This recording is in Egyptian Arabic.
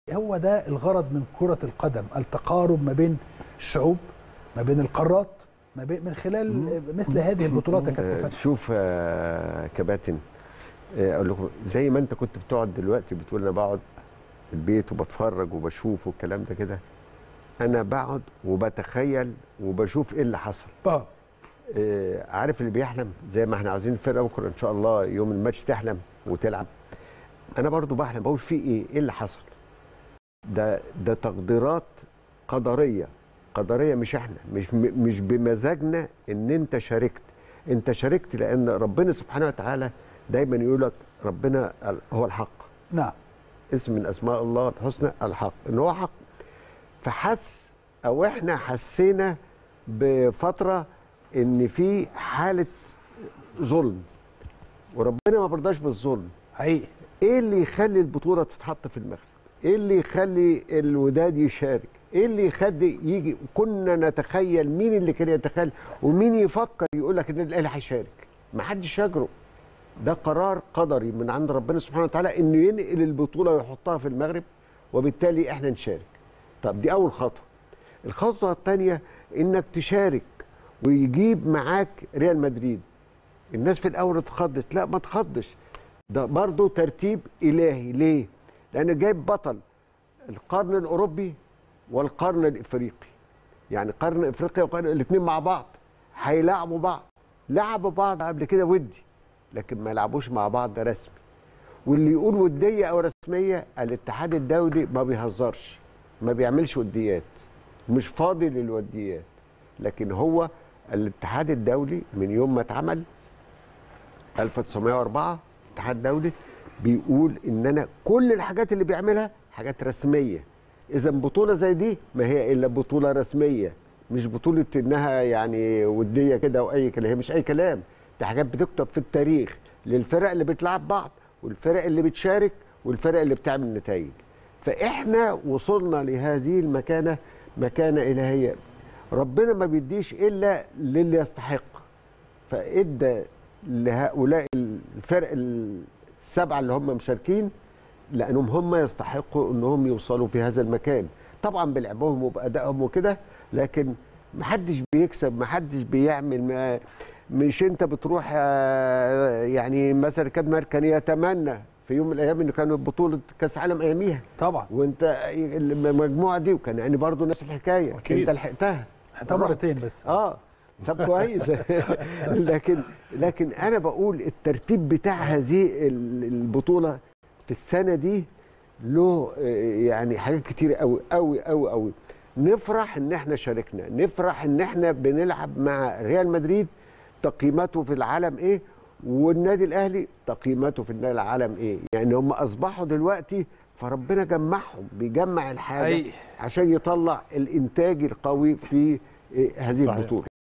هو ده الغرض من كره القدم التقارب ما بين الشعوب ما بين القارات ما بين من خلال مثل هذه البطولات يا كابتن آه، فتحي شوف آه، كباتن آه، اقول لكم زي ما انت كنت بتقعد دلوقتي بتقول انا بقعد في البيت وبتفرج وبشوف والكلام ده كده انا بقعد وبتخيل وبشوف ايه اللي حصل اه آه، عارف اللي بيحلم زي ما احنا عاوزين الفرقه بكره ان شاء الله يوم الماتش تحلم وتلعب انا برضو بحلم بقول في ايه ايه اللي حصل ده ده تقديرات قدريه قدريه مش احنا مش م- مش بمزاجنا ان انت شاركت انت شاركت لان ربنا سبحانه وتعالى دايما يقول لك ربنا ال- هو الحق نعم اسم من اسماء الله الحسنى الحق ان هو حق فحس او احنا حسينا بفتره ان في حاله ظلم وربنا ما برضاش بالظلم حقيقي ايه اللي يخلي البطوله تتحط في المغرب ايه اللي يخلي الوداد يشارك ايه اللي يخلي يجي كنا نتخيل مين اللي كان يتخيل ومين يفكر يقول لك ان الاهلي هيشارك ما حدش يجرؤ ده قرار قدري من عند ربنا سبحانه وتعالى انه ينقل البطوله ويحطها في المغرب وبالتالي احنا نشارك طب دي اول خطوه الخطوه الثانيه انك تشارك ويجيب معاك ريال مدريد الناس في الاول اتخضت لا ما تخضش ده برضه ترتيب الهي ليه لان جايب بطل القرن الاوروبي والقرن الافريقي يعني قرن افريقيا وقرن الاثنين مع بعض هيلاعبوا بعض لعبوا بعض قبل كده ودي لكن ما لعبوش مع بعض رسمي واللي يقول وديه او رسميه الاتحاد الدولي ما بيهزرش ما بيعملش وديات مش فاضي للوديات لكن هو الاتحاد الدولي من يوم ما اتعمل 1904 اتحاد دولي بيقول ان انا كل الحاجات اللي بيعملها حاجات رسميه اذا بطوله زي دي ما هي الا بطوله رسميه مش بطوله انها يعني وديه كده او اي كلام هي مش اي كلام دي حاجات بتكتب في التاريخ للفرق اللي بتلعب بعض والفرق اللي بتشارك والفرق اللي بتعمل نتائج فاحنا وصلنا لهذه المكانه مكانه الهيه ربنا ما بيديش الا للي يستحق فادى لهؤلاء الفرق السبعه اللي هم مشاركين لانهم هم يستحقوا انهم يوصلوا في هذا المكان طبعا بلعبهم وبادائهم وكده لكن محدش بيكسب محدش بيعمل ما مش انت بتروح آه، يعني مثلا كان مار كان يتمنى في يوم من الايام انه كانت بطوله كاس عالم اياميها طبعا وانت المجموعه دي وكان يعني برضه نفس الحكايه أكيد. انت لحقتها ده مرتين بس اه طب كويس لكن لكن انا بقول الترتيب بتاع هذه ال- البطوله في السنه دي له آه، يعني حاجات كتير قوي قوي قوي قوي نفرح ان احنا شاركنا نفرح ان احنا بنلعب مع ريال مدريد تقييماته في العالم ايه والنادي الاهلي تقييماته في النادي العالم ايه يعني هم اصبحوا دلوقتي فربنا جمعهم بيجمع الحاجه حقيقي. عشان يطلع الانتاج القوي في آه، هذه صحيح. البطوله